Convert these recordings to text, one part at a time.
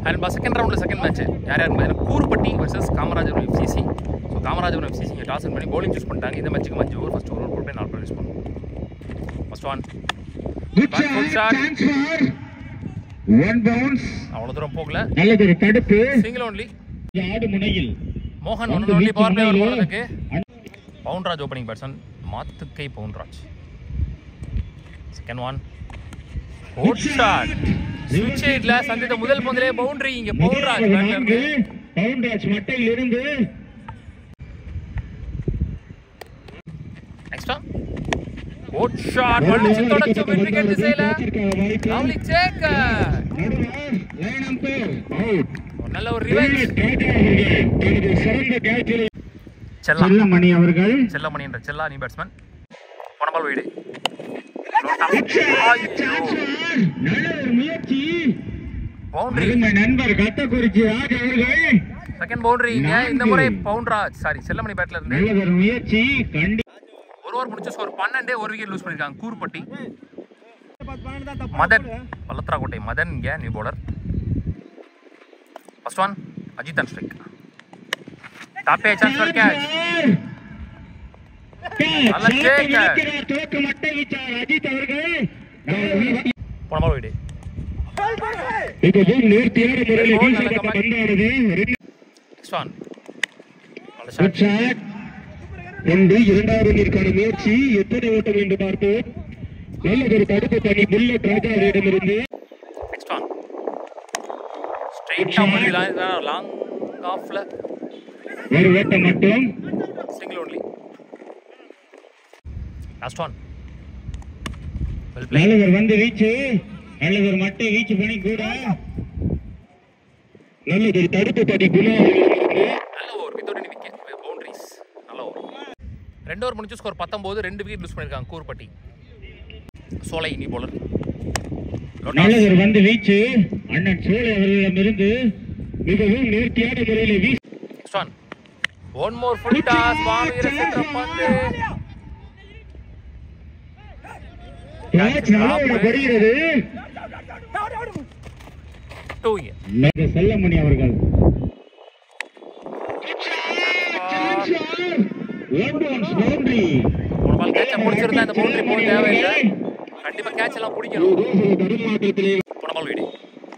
And second ரவுண்டில் second match யார் யார் பார்த்தீங்கன்னா Kooruppatti versus Kamarajapuram FCC so Kamarajapuram FCC இங்கே டாஸ் பண்ணி bowling சூஸ் பண்ணிட்டாங்க இந்த மேட்ச்சுக்கு அஞ்சு ஓவர் ஃபஸ்ட் ஓவர் போட்டு நாலு யூஸ் பண்ணுவோம் first one Good Back foot shot, shot. chance for one bounce. அவ்வளோ தூரம் போகல நல்லதொரு தடுப்பு சிங்கிள் ஒன்லி ஆடு முனையில் மோகன் வந்து ஒன்று ஒன்லி வீச்சு பவர் பிளே முனையிலே. போகிறதுக்கு பவுன்ராஜ் ஓப்பனிங் பேட்ஸ்மேன் மாத்துக்கை Pounraj second one good shot ஸ்விட்ச் ஹிட்ல சந்தித்த முதல் பந்திலே பவுண்டரி இங்க பவுன்ராஜ் முதலாவது பேட்ல நான்கு இருந்து பவுன்ராஜ் மட்டையில் இருந்து நெக்ஸ்ட் ஹோட் ஷாட் வலிச்சு தொடச்சு விக்கெட் திசையில வாய்ப்பு லவ்லி சேக் நடுவர் லைன் அம்பையர் அவுட் நல்ல ஒரு ரிவெஞ்ச் தனது சிறந்த கேட்சில் செல்லா செல்லமணி அவர்கள் செல்லமணி என்ற செல்லா நீ பேட்ஸ்மேன் போன பால் வீடு நல்ல ஒரு முயற்சி பவுண்டரி அருமை நண்பர் கத்தக்குறிச்சி ராஜ் அவர்கள் செகண்ட் பவுண்டரி இங்க இந்த முறை பவுன்ராஜ் சாரி செல்லமணி பேட்ல இருந்து நல்ல ஒரு முயற்சி கண்டி ஒரு ஓவர் முடிச்சு ஸ்கோர் பன்னெண்டு ஒரு விக்கெட் லூஸ் பண்ணிருக்காங்க கூறுப்பட்டி மதன் பல்லத்ராக்கோட்டை மதன் இங்க new bowler first one Ajith and strike டாப்பே சான்ஸ் ஃபார் கேட்ச் நல்ல கேட்க. துவக்க மட்டை வீச்சார் அஜித் அவர்கள் போன பால் வீடு மிகவும் நேர்த்தியான முறையில் Ball நல்ல வீசப்பட்ட comeback. பந்தானது நெக்ஸ்ட் ஒன் நல்ல Good ஷாட் shot. ஒன்று இரண்டாவது ஓவருக்கான முயற்சி எத்தனை ஓட்டம் என்று பார்ப்போம் நல்லதொரு தடுப்பு பணி புல்லட் ராஜாவிடமிருந்து நெக்ஸ்ட் ஒன் ஸ்ட்ரைட்டா முடியலாம் லாங் ஆஃப்ல ஒரு ஓட்டம் மட்டும் single only last one well play நல்லவர் வந்து வீச்சு நல்லவர் மட்டை வீச்சு பணி கூட நல்லதொரு தடுப்பு பணி குணாவிலிருந்து நல்ல over without any wicket boundaries நல்ல ஓவர் ரெண்டு ஓவர் முடிச்சு ஸ்கோர் பத்தொம்போது ரெண்டு விக்கெட் லூஸ் பண்ணியிருக்காங்க கூறுப்பட்டி சோலை இனி போலர் நல்லவர் வந்து வீச்சு அண்ணன் சோழை அவர்களிடமிருந்து மிகவும் நேர்த்தியான முறையில் வீச்சு next one one more full toss வாவீர சென்ற பந்து கேட்ச் நல்ல வருகிறது டூ நல்ல செல்லமணி அவர்கள் பவுண்டரி ஒரு பால் கேட்ச முடிச்சிருந்தா இந்த பவுண்டரி போட தேவையில்லை கண்டிப்பா கேட்ச் எல்லாம் பிடிக்கணும் தடுமாற்றத்திலே போன பால் வீடு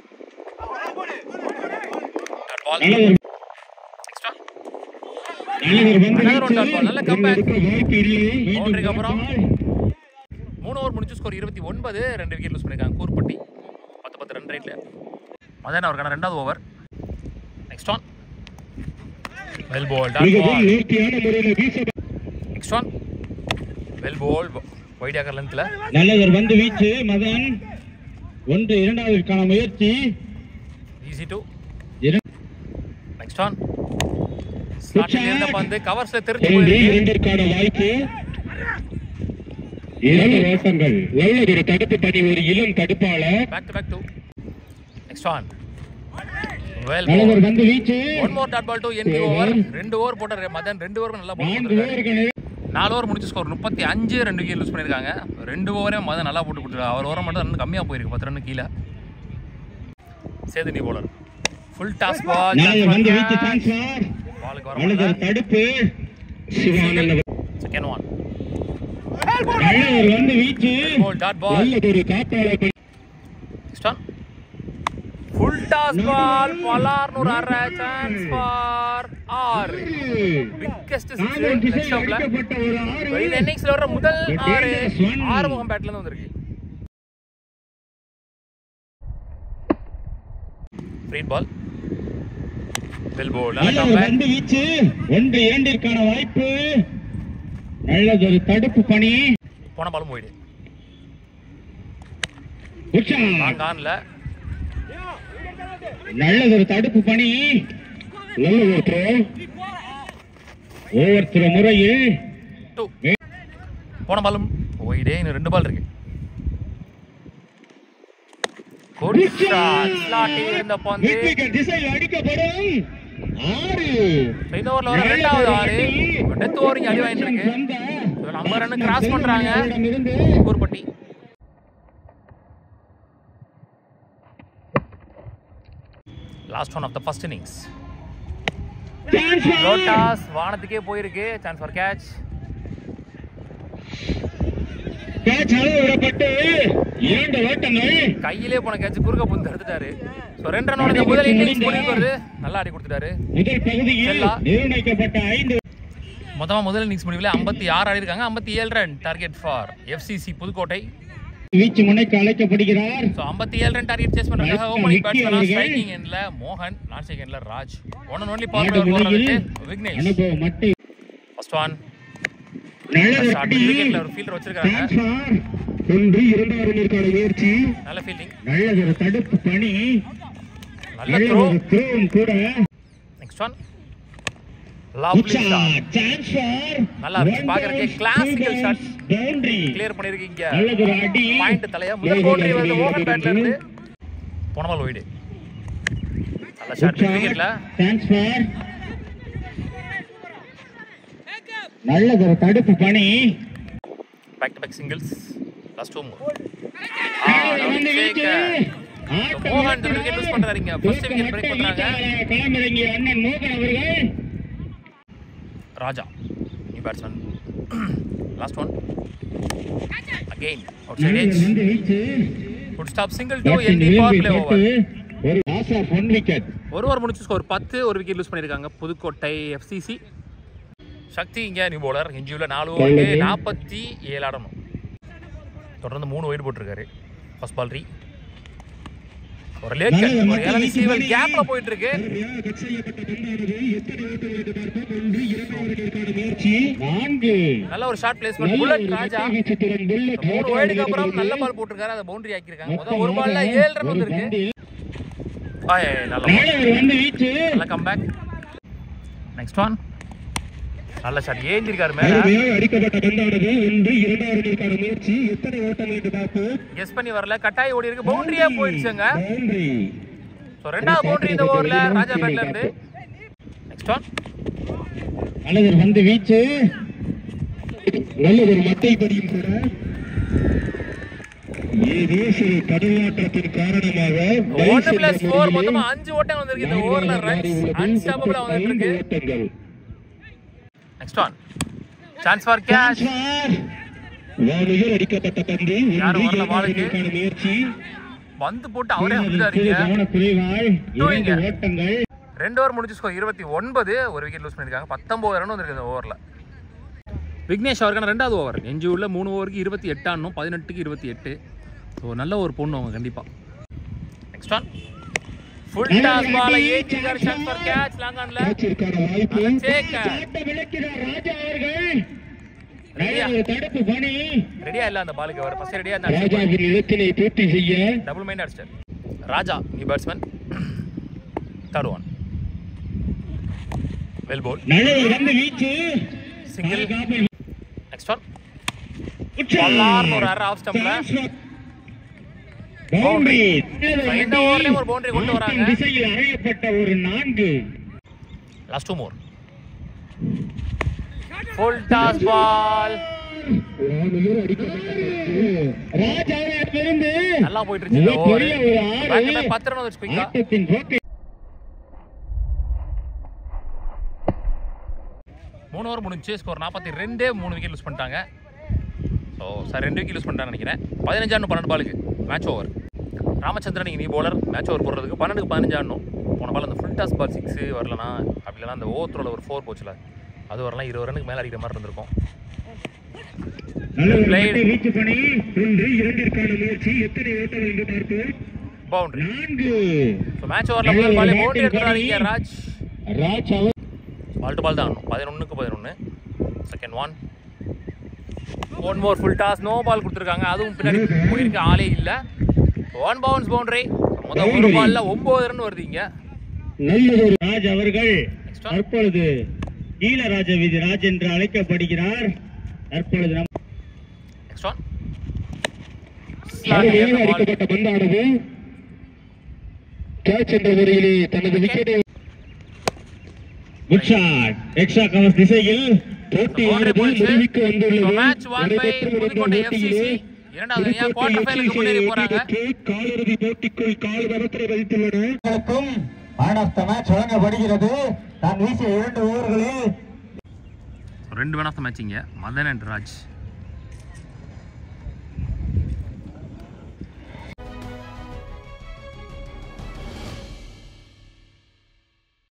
பால் நல்லவர் நெக்ஸ்ட் ஒன் நல்லவர் வந்து Another one dot ball. நல்ல comeback. எடுக்க வாய்ப்பு இல்லை பவுண்டரிக்கு அப்புறம் மூணு ஓவர் முடிச்சு ஸ்கோர் இருபத்தி ஒன்பது ரெண்டு விக்கெட் லூஸ் பண்ணியிருக்காங்க கூறுப்பட்டி பத்து பத்து ரன் ரேட்ல மதன் அவருக்கான ரெண்டாவது over next one well bowled dot மிகவும் பால் நேர்த்தியான முறையில் வீச next one well bowled wide ஆக்கர் லென்த்ல நல்லவர் வந்து வீச்சு மதன் ஒன்று இரண்டாவதற்கான முயற்சி ஈஸி டூ இர- நெக்ஸ்ட் ஒன் ஸ்டார்டிங் இருந்த பந்து கவர்ஸ்ல தெரிஞ்சு ஒன்று போயிருக்கு இரண்டிற்கான வாய்ப்பு இரண்டு ஓட்டங்கள் நல்லதொரு தடுப்பு பணி ஒரு இளம் தடுப்பாளர் back to back two next one well நல்லவர் வந்து வீச்சு one more dot ball to end over ரெண்டு ஓவர் போட்ட ரெ- மதன் ரெண்டு ஓவர் நல்லா போட்டு நான்கு போட்டிருக்காரு ஓவர்கள் நாலு ஓவர் முடிச்சு ஸ்கோர் முப்பத்தி அஞ்சு ரெண்டு விக்கெட் லூஸ் பண்ணியிருக்காங்க ரெண்டு ஓவரே மதன் நல்லா போட்டு கொடுத்துருக்காரு அவர் ஓவர் மட்டும் ரன் கம்மியாக போயிருக்கு பத்து ரன் கீழே சேதுனி போலர் ஃபுல் டாஸ் பால் நல்லவர் வந்து வீச்சு சான்ஸ்வார் பாலுக்கு வர நல்லதொரு தடுப்பு சிவானந்த செகண்ட் ஒன் நல்லவர் வந்து வீச்சு பால் டாட் பால் நல்லதொரு காப்பாளர் பணி next one full toss ball பலார்னூர் அரை சான்ஸ் ஃபார் ஆறு பிக்கஸ்ட் நாங்கள் திசையில் சிக்ஸ் ஓவர்ல அடிக்கப்பட்ட ஒரு ஆறு இந்த இன்னிங்ஸ்ல வர முதல் ஆறு ஆறுமுகம் பேட்ல இருந்து வந்திருக்கு ஃப்ரீ பால் வெல் போல் நல்ல நல்லவர் கம்பேக் வந்து வீச்சு ஒன்று இரண்டிற்கான வாய்ப்பு நல்லதொரு தடுப்பு பணி போன பாலும் போயிடு உற்சாகம் லாங் ஆன்ல நல்லதொரு தடுப்பு பணி நல்ல ஒரு த்ரோ ஒவ்வொருத்தர முறையில் டூ போன பாலும் போயிடே இன்னும் ரெண்டு பால் இருக்கு குட் ஷாட் ஸ்லாட்டி இருந்த பந்து வெற்றிகள் திசையில் அடிக்கப்படும் ஆறு இந்த ஓவர்ல வர ரெண்டாவது ஆறு டெத் ஓவர் இங்க அடி வாங்கிட்டு இருக்கு சொந்த இதுல ஐம்பது ரன் கிராஸ் பண்றாங்க அவரிடமிருந்து Koorpatti last one of the first innings Chance for- லோட்டாஸ் வானத்துக்கே போயிருக்கு சான்ஸ் ஃபார் கேட்ச் Catch அளவு விடப்பட்டு இரண்டு ஓட்டங்கள் கையிலே போன கேட்ச் குறுக்க புந்து எடுத்துட்டாரு ஸோ ரெண்டு ரனோட இந்த முதல் இன்னிங்ஸ் முடிவு வருது நல்லா ஆடி கொடுத்துட்டாரு முதல் பகுதியில் செல்லா. நிர்ணயிக்கப்பட்ட ஐந்து மொத்தமாக முதல் இன்னிங்ஸ் முடிவில் ஐம்பத்தி ஆறு ஆடி இருக்காங்க ஐம்பத்தி ஏழு run target for FCC Pudukkottai வீச்சு முனைக்கு அழைக்கப்படுகிறார் ஸோ ஐம்பத்தி ஏழு ரன் டார்கெட் சேஸ் பண்றாங்க அடுத்த ஓப்பனிங் விக்கி பேட்ஸ்மேனா அவர்கள். ஸ்ட்ரைக்கிங் எண்ட்ல மோகன் நான் ஸ்ட்ரைக் எண்ட்ல ராஜ் ஒன் அண்ட் ஒன்லி ஆடு பவர் முறையில் போடுறதுக்கு விக்னேஷ் அனுபவம் மட்டை ஃபர்ஸ்ட் ஒன் நல்ல ஷார்ட் அடி. விக்கெட்ல ஒரு ஃபீல்டர் வச்சிருக்காங்க Chance for ஒன்று இரண்டாவது நிற்கான முயற்சி நல்ல ஃபீல்டிங் நல்ல ஒரு தடுப்பு பணி நல்ல நல்ல த்ரோ ஒரு த்ரோவும் கூட நெக்ஸ்ட் ஒன் லவ்லி உச்சா, ஷாட் chance for நல்லா இருக்கு. one பார்க்கறதுக்கே bounce, classical two shot. bounce, boundary. Clear பண்ணிருக்கீங்க நல்லது ஒரு அடி பாயிண்ட் தலையா முதல் பவுண்டரி வந்து மோகன் பேட்ல இருந்து போன பால் ஒய்டு நல்ல ஷாட் உச்சா, விக்கெட்ல chance for நல்லது ஒரு தடுப்பு பணி back to back singles last two more வந்து வீச்சு. ஆட்டம் மோகன் நடத்தினார். wicket lose பண்றாருங்க. First wicket break தூக்க பண்றாங்க. மட்டை களமிறங்கிய அண்ணன் மோகன் அவர்கள் ராஜா new batsman last one again out side நல்லது ஏஜ் வந்து வீச்சு. Good stop single two batting என்டி பவர் பிளே விரும்பி ஓவர் போட்டு ஒரு loss of one wicket. ஒரு ஓவர் முடிச்சு ஸ்கோர் பத்து ஒரு விக்கெட் லூஸ் பண்ணியிருக்காங்க புதுக்கோட்டை எஃப்சிசி சக்தி இங்கே நியூ பவுலர் இஞ்சியூவில் நாலு ஓவருக்கு நல்லது. நாற்பத்தி ஏழு ஆடணும் தொடர்ந்து மூணு ஒயிட் போட்டிருக்காரு ஃபர்ஸ்ட் பால் ரீ ஒரு லேட் நல்லது, ஒரு மக்கள் ஏழு வீச்சு சீவல் பண்ணி. கேப்ல போயிட்டு இருக்கு கடுமையாக கட் செய்யப்பட்ட பந்தானது எத்தனை ஓட்டம் என்று பார்ப்போம். ஒன்று, இரண்டாவதற்கான முயற்சி. நான்கு. நல்ல ஒரு ஷார்ட் பிளேஸ்மெண்ட் நல்ல புல்லட் ஒரு ராஜா மட்டை வீச்சு திறன் bullet மூணு ராஜா ஒயிடுக்கு அப்புறம் அவர்களுக்கு நல்ல பால் போட்டிருக்காரு அதை பவுண்டரி ஆக்கியிருக்காங்க முதல் மொத்தமாக ஒரு பால்ல ஏழு ரன் ஒரு வந்திருக்கு பந்தில் ஆய், நல்ல ball. நல்ல ஒரு வந்து வீச்சு நல்ல கம்பேக் நெக்ஸ்ட் ஒன் நல்ல ஷாட் ஏந்திருக்காரு மேல அருமையாக அடிக்கப்பட்ட பந்தானது ஒன்று இரண்டாவதற்கான முயற்சி எத்தனை ஓட்டங்கள் என்று பார்ப்போம் கெஸ் பண்ணி வரல கட்டாய் ஓடி இருக்கு பவுண்டரியே போயிடுச்சுங்க பவுண்டரி ஸோ ரெண்டாவது பவுண்டரி இந்த ஓவர்ல ராஜா பேட்ல இருந்து நெக்ஸ்ட் ஒன் நல்லது வந்து வீச்சு நல்லது ஒரு மட்டை படியும் கூட ஏதோ சிறு தடுமாற்றத்தின் காரணமாக ஒன்னு பிளஸ் ஃபோர் மொத்தமா அஞ்சு ஓட்டம் வந்திருக்கு இந்த ஓவர்ல ரன்ஸ் அன்ஸ்டாப்பபிளா வந்துட்டு இருக்கு ஓட்டங்கள் next one chance for catch வானுயர் அடிக்கப்பட்ட பந்து யாரும் ஒன்று வரல பாலுக்கு. இரண்டாவதற்கான முயற்சி வந்து போட்டு அவரே சிறு வந்துட்டாருங்க கவனக்குறைவாய் தூவிங்க. இரண்டு ஓட்டங்கள் ரெண்டு ஓவர் முடிஞ்சு ஸ்கோர் இருபத்தி ஒன்பது ஒரு விக்கெட் லூஸ் பண்ணிருக்காங்க பத்தொன்பது ரன் வந்திருக்கு இந்த ஓவரில் விக்னேஷ் அவருக்கான ரெண்டாவது ஓவர் எஞ்சி உள்ள மூணு ஓவருக்கு இருபத்தி எட்டானும் பதினெட்டுக்கு இருபத்தி எட்டு ஸோ நல்ல ஒரு பொண்ணு அவங்க கண்டிப்பா next one full toss ball ஏற்றிருக்காரு சான்ஸ் ஃபார் கேட்ச் லாங் ஆன்ல கேட்சிற்கான வாய்ப்பு நல்ல take. சாட்ட விளக்கிறார் ராஜா அவர்கள் ரெடியா? நல்ல ஒரு தடுப்பு பணி ரெடியா இல்ல அந்த பாலுக்கு அவர் ஃபர்ஸ்ட் ரெடியா இருந்தா ராஜாவின் இலக்கினை பூர்த்தி செய்ய டபுள் மைண்ட் அடிச்சார் Raja new batsman third one well bowled நல்ல ஒரு வந்து வீச்சு சிங்கிள் காப்பில் நெக்ஸ்ட் ஒன் உச்சம். பல்லார்னு ஒரு அரை ஆஃப் ஸ்டம்ப்ல பவுண்டரி இந்த ஓவர்லயும் ஒரு boundary கொண்டு வராங்க. திசையில் அறையப்பட்ட ஒரு நான்கு last two more full toss ball வானுயர் அடிக்கப்பட்டது. ராஜாவிடமிருந்து நல்லா போயிட்டு இருந்துச்சு இந்த ஓவர் மிகப்பெரிய ஒரு ஆறு. பேக் பேக் பத்து ரன் வந்துச்சு குயிக்கா ஆட்டத்தின் போக்கை மூணு ஓவர் முடிஞ்சு ஸ்கோர் நாற்பத்தி ரெண்டு மூணு விக்கெட் லூஸ் பண்ணிட்டாங்க ஸோ சார் ரெண்டு விக்கெட் லூஸ் பண்ணிட்டான்னு நினைக்கிறேன் பதினஞ்சாண்டு பன்னெண்டு பாலுக்கு மேட்ச் ஓவர் ராமச்சந்திரன் நீ பவுலர் மேட்ச் ஓவர் போடுறதுக்கு பன்னெண்டுக்கு பதினஞ்சாடணும் போன பால் அந்த ஃபுல் டாஸ் பால் சிக்ஸ் வரலனா அப்படி இல்லைனா அந்த ஓவர் த்ரோல ஒரு ஃபோர் போச்சுல அது வரலாம் இருபது ரனுக்கு மேலே அடிக்கிற மாதிரி இருந்திருக்கும் நல்ல ஒரு Played. மட்டை வீச்சு பணி ஒன்று இரண்டிற்கான முயற்சி எத்தனை ஓட்டங்கள் என்று பார்ப்போம் பவுண்டரி நான்கு ஸோ மேட்ச் ஓவரில் முதல் பாலே பவுண்டரி எடுத்துறாங்க ராஜ் ராஜ் அவர் பால் டு பால் தான் ஆடணும் பதினொன்றுக்கு பதினொன்று second one one more full toss no ball கொடுத்துருக்காங்க அதுவும் பின்னாடி போயிருக்க ஆளே இல்லை ஒன் பவுன்ஸ் பவுண்டரி முதல் ஒரு பால்ல ஒன்பது ரன் வருது இங்க நல்லதொரு ராஜ் அவர்கள் Next one. தற்பொழுது நீலராஜ விதி ராஜ் என்று அழைக்கப்படுகிறார் தற்பொழுது நம் நெக்ஸ்ட் ஒன் அருமையாக அடிக்கப்பட்ட பந்தானது கேட்ச் என்ற முறையிலே தனது விக்கெட்டை குட் ஷாட் எக்ஸ்ட்ரா கவர்ஸ் திசையில் போட்டியானது முடிவுக்கு வந்துள்ளது மேட்ச் ஒன் பை நடைபெற்று வருகின்ற புதுக்கோட்டை போட்டியிலே எஃப்சிசி இரண்டாவது அணியா குவார்டர் ஃபைனலுக்கு முன்னேறி போறாங்க காலிறுதி போட்டிக்குள் கால் வரத்திரை பதித்துள்ளன க்கும் மேன் ஆஃப் த மேட்ச் வழங்கப்படுகிறது தான் வீசிய இரண்டு ஓவர்களில் ரெண்டு மேன் ஆஃப் த மேட்ச் இங்க மதன் அண்ட் ராஜ்